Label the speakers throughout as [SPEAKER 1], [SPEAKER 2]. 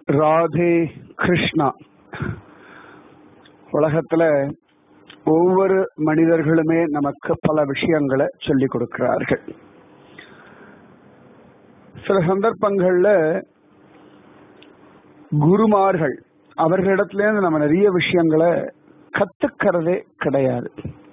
[SPEAKER 1] ராதே கிருஷ்ணா உலகத்துல ஒவ்வொரு மனிதர்களுமே நமக்கு பல விஷயங்களை சொல்லிக் கொடுக்கிறார்கள் சில சந்தர்ப்பங்கள்ல குருமார்கள் அவர்களிடத்திலேருந்து நம்ம நிறைய விஷயங்களை கத்துக்கிறதே கிடையாது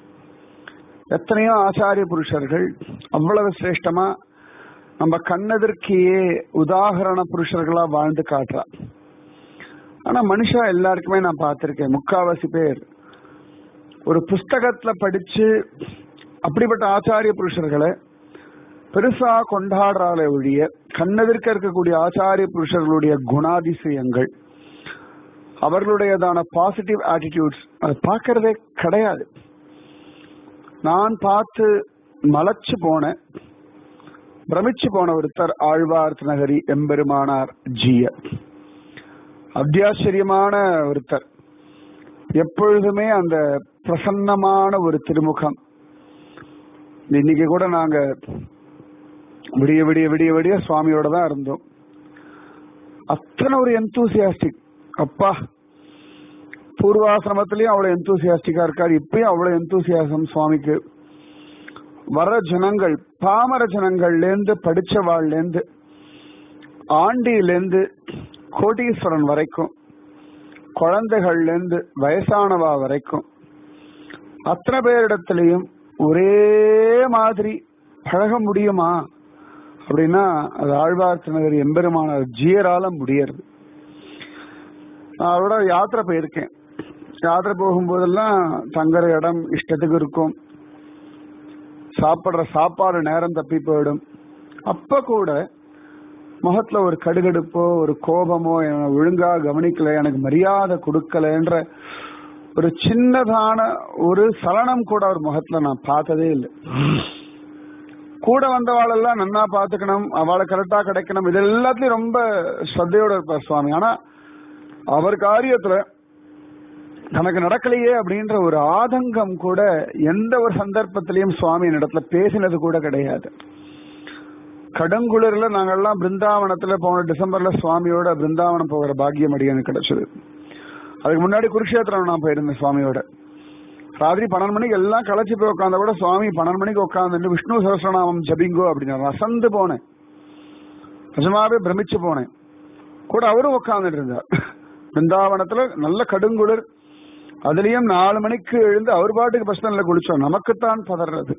[SPEAKER 1] எத்தனையோ ஆச்சாரிய புருஷர்கள் அவ்வளவு சிரேஷ்டமா நம்ம கண்ணெதிர்க்கையே உதாகரண புருஷர்களா வாழ்ந்து காட்டுறா ஆனா மனுஷா எல்லாருக்குமே நான் பார்த்திருக்கேன் முக்காவாசி பேர் ஒரு புஸ்தகத்துல படிச்சு அப்படிப்பட்ட ஆச்சாரிய புருஷர்களை பெருசா கொண்டாடுறாலே ஒழிய கண்ணெதிர்க்க இருக்கக்கூடிய ஆச்சாரிய புருஷர்களுடைய குணாதிசயங்கள் அவர்களுடையதான பாசிட்டிவ் ஆட்டிடியூட்ஸ் அதை பார்க்கறதே கிடையாது நான் பார்த்து மலைச்சு போன பிரமிச்சு போன ஒருத்தர் ஆழ்வார் நகரி எம்பெருமானார் ஜிய அத்தியாச்சரியமான ஒருத்தர் எப்பொழுதுமே அந்த பிரசன்னமான ஒரு திருமுகம் இன்னைக்கு கூட நாங்க விடிய விடிய விடிய விடிய சுவாமியோட தான் இருந்தோம் அத்தனை ஒரு எந்தூசியாஸ்டிக் அப்பா பூர்வாசிரமத்திலயும் அவ்வளவு எந்தூசியாஸ்டிக்கா இருக்காரு இப்பயும் அவ்வளவு எந்தூசியாசம் சுவாமிக்கு வர ஜனங்கள் பாமர ஜனங்கள்ல இருந்து படிச்சவாள்ல இருந்து ஆண்டியிலேருந்து கோட்டீஸ்வரன் வரைக்கும் குழந்தைகள்ல இருந்து வயசானவா வரைக்கும் அத்தனை பேரிடத்திலையும் ஒரே மாதிரி பழக முடியுமா அப்படின்னா அது ஆழ்வார் நகர் எம்பெருமானார் ஜியரால முடியறது நான் அவரோட யாத்திரை போயிருக்கேன் யாத்திரை போகும்போதெல்லாம் தங்குற இடம் இஷ்டத்துக்கு இருக்கும் சாப்பிடுற சாப்பாடு நேரம் தப்பி போயிடும் அப்ப கூட முகத்துல ஒரு கடுகடுப்போ ஒரு கோபமோ ஒழுங்கா கவனிக்கல எனக்கு மரியாதை கொடுக்கலன்ற ஒரு சின்னதான ஒரு சலனம் கூட அவர் முகத்துல நான் பார்த்ததே இல்லை கூட வந்தவாளெல்லாம் நன்னா பாத்துக்கணும் அவளை கரெக்டா கிடைக்கணும் இது எல்லாத்துலயும் ரொம்ப ஸ்ரத்தையோட இருப்பார் சுவாமி ஆனா அவர் காரியத்துல தனக்கு நடக்கலையே அப்படின்ற ஒரு ஆதங்கம் கூட எந்த ஒரு சந்தர்ப்பத்திலையும் சுவாமி இடத்துல பேசினது கூட கிடையாது கடுங்குளிர்ல நாங்கெல்லாம் பிருந்தாவனத்துல போன டிசம்பர்ல சுவாமியோட பிருந்தாவனம் போகிற பாக்கியம் அடி எனக்கு கிடைச்சது அதுக்கு முன்னாடி குருஷேத்திரம் நான் போயிருந்தேன் சுவாமியோட ராத்திரி பன்னெண்டு மணிக்கு எல்லாம் களைச்சு போய் உட்காந்த கூட சுவாமி பன்னெண்டு மணிக்கு உட்காந்துட்டு விஷ்ணு சகசிரநாமம் ஜபிங்கோ அப்படின்னு ரசந்து போனேன் நிஜமாவே பிரமிச்சு போனேன் கூட அவரும் உட்காந்துட்டு இருந்தார் பிருந்தாவனத்துல நல்ல கடுங்குளிர் அதுலயும் நாலு மணிக்கு எழுந்து அவர் பாட்டுக்கு பஸ் ஸ்டாண்ட்ல குளிச்சோம் நமக்குத்தான் பதறது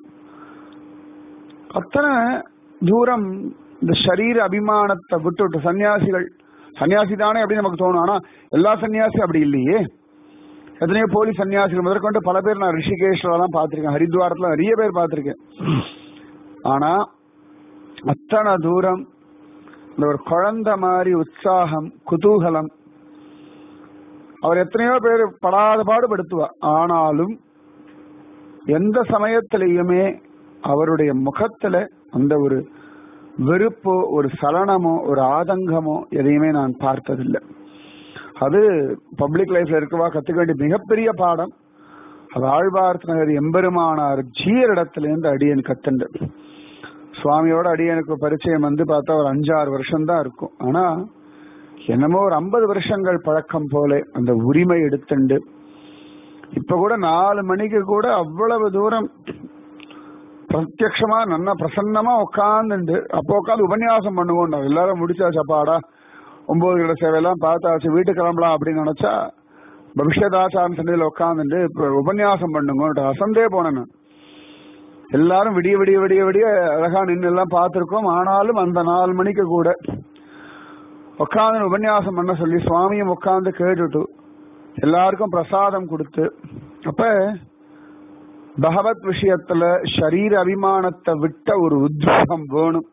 [SPEAKER 1] அத்தனை தூரம் இந்த சரீர அபிமானத்தை விட்டு விட்டு சன்னியாசிகள் சன்னியாசி தானே அப்படின்னு நமக்கு தோணும் ஆனா எல்லா சன்னியாசியும் அப்படி இல்லையே எத்தனையோ போலி சன்னியாசிகள் முதற்கொண்டு பல பேர் நான் ரிஷிகேஷ்ல தான் பார்த்திருக்கேன் ஹரித்வாரத்துல நிறைய பேர் பார்த்திருக்கேன் ஆனா அத்தனை தூரம் இந்த ஒரு குழந்தை மாதிரி உற்சாகம் குதூகலம் அவர் எத்தனையோ பேர் படாத பாடுபடுத்துவா ஆனாலும் எந்த சமயத்திலையுமே அவருடைய முகத்துல அந்த ஒரு வெறுப்போ ஒரு சலனமோ ஒரு ஆதங்கமோ எதையுமே நான் பார்த்ததில்லை அது பப்ளிக் லைஃப்ல இருக்கவா கத்துக்க வேண்டிய மிகப்பெரிய பாடம் அது ஆழ்வார்த்த நகர் எம்பெருமானார் ஜீயரிடத்துல இருந்து அடியன் கத்துண்டு சுவாமியோட அடியனுக்கு பரிச்சயம் வந்து பார்த்தா ஒரு அஞ்சாறு வருஷம் தான் இருக்கும் ஆனா என்னமோ ஒரு ஐம்பது வருஷங்கள் பழக்கம் போல அந்த உரிமை எடுத்துண்டு இப்ப கூட நாலு மணிக்கு கூட அவ்வளவு தூரம் பிரத்யமா நல்லா பிரசன்னமா உட்காந்துண்டு அப்போ உட்காந்து உபன்யாசம் பண்ணுவோம் எல்லாரும் முடிச்சாச்சு அப்பாடா ஒன்பது கிலோ சேவையெல்லாம் பார்த்தாச்சு வீட்டுக்கு கிளம்பலாம் அப்படின்னு நினைச்சா பவிஷ்யதாச்சாரம் சந்தையில உட்காந்துட்டு இப்ப உபன்யாசம் பண்ணுங்க அசந்தே போனேன் எல்லாரும் விடிய விடிய விடிய விடிய அழகா நின்று எல்லாம் பார்த்திருக்கோம் ஆனாலும் அந்த நாலு மணிக்கு கூட உட்காந்து உபன்யாசம் பண்ண சொல்லி சுவாமியும் உட்காந்து கேட்டுட்டு எல்லாருக்கும் பிரசாதம் கொடுத்து அப்ப பகவத் விஷயத்துல சரீர அபிமானத்தை விட்ட ஒரு உத்வேகம் வேணும்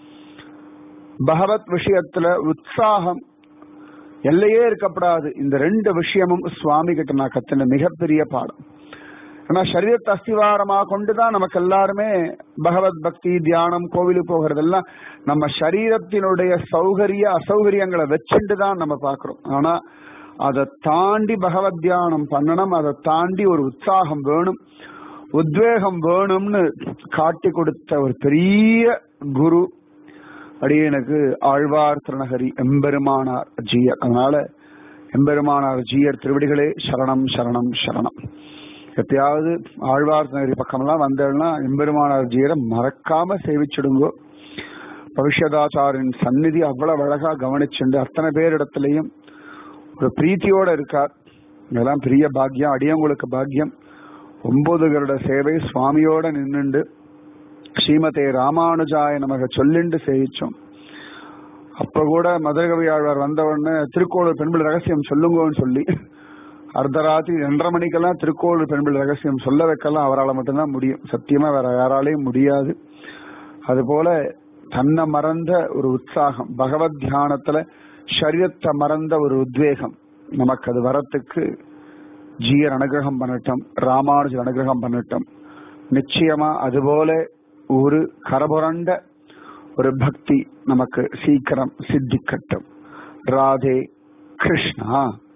[SPEAKER 1] பகவத் விஷயத்துல உற்சாகம் எல்லையே இருக்கப்படாது இந்த ரெண்டு விஷயமும் சுவாமி கிட்ட நான் கத்தின மிகப்பெரிய பாடம் ஏன்னா சரீரத்தை அஸ்திவாரமா கொண்டுதான் நமக்கு எல்லாருமே பகவத் பக்தி தியானம் கோவிலுக்கு போகிறதெல்லாம் நம்ம சரீரத்தினுடைய சௌகரிய அசௌகரியங்களை வச்சுட்டு தான் நம்ம பாக்குறோம் ஆனா அதை தாண்டி பகவத் தியானம் பண்ணணும் அதை தாண்டி ஒரு உற்சாகம் வேணும் உத்வேகம் வேணும்னு காட்டி கொடுத்த ஒரு பெரிய குரு அடியனுக்கு ஆழ்வார் திருநகரி எம்பெருமானார் ஜீயர் அதனால எம்பெருமானார் ஜீயர் திருவடிகளே சரணம் சரணம் சரணம் எப்பயாவது ஆழ்வார் திருநகரி பக்கமெல்லாம் வந்தேன்னா எம்பெருமானார் ஜீயரை மறக்காம சேவிச்சிடுங்கோ பவிஷ்யதாச்சாரின் சந்நிதி அவ்வளவு அழகா கவனிச்சுண்டு அத்தனை பேரிடத்திலையும் ஒரு பிரீத்தியோட இருக்கார் இதெல்லாம் பெரிய பாக்கியம் அடியவங்களுக்கு பாக்கியம் ஒன்பது வருட சேவை சுவாமியோட நின்னுண்டு ஸ்ரீமதே ராமானுஜாய நமக்கு சொல்லிண்டு சேவிச்சோம் அப்ப கூட மதுரகவி ஆழ்வார் வந்த உடனே திருக்கோளூர் பெண்பிள் ரகசியம் சொல்லுங்கன்னு சொல்லி அர்த்தராத்திரி ரெண்டரை மணிக்கெல்லாம் திருக்கோளூர் பெண்பிள் ரகசியம் சொல்ல வைக்கலாம் அவரால் மட்டும்தான் முடியும் சத்தியமா வேற யாராலையும் முடியாது அதுபோல தன்னை மறந்த ஒரு உற்சாகம் பகவத் தியானத்துல சரீரத்தை மறந்த ஒரு உத்வேகம் நமக்கு அது வரத்துக்கு ஜீயர் அனுகிரகம் பண்ணட்டும் ராமானுஜர் அனுகிரகம் பண்ணட்டும் நிச்சயமா அதுபோல ஒரு கரபுரண்ட ஒரு பக்தி நமக்கு சீக்கிரம் சித்திக்கட்டும் ராதே கிருஷ்ணா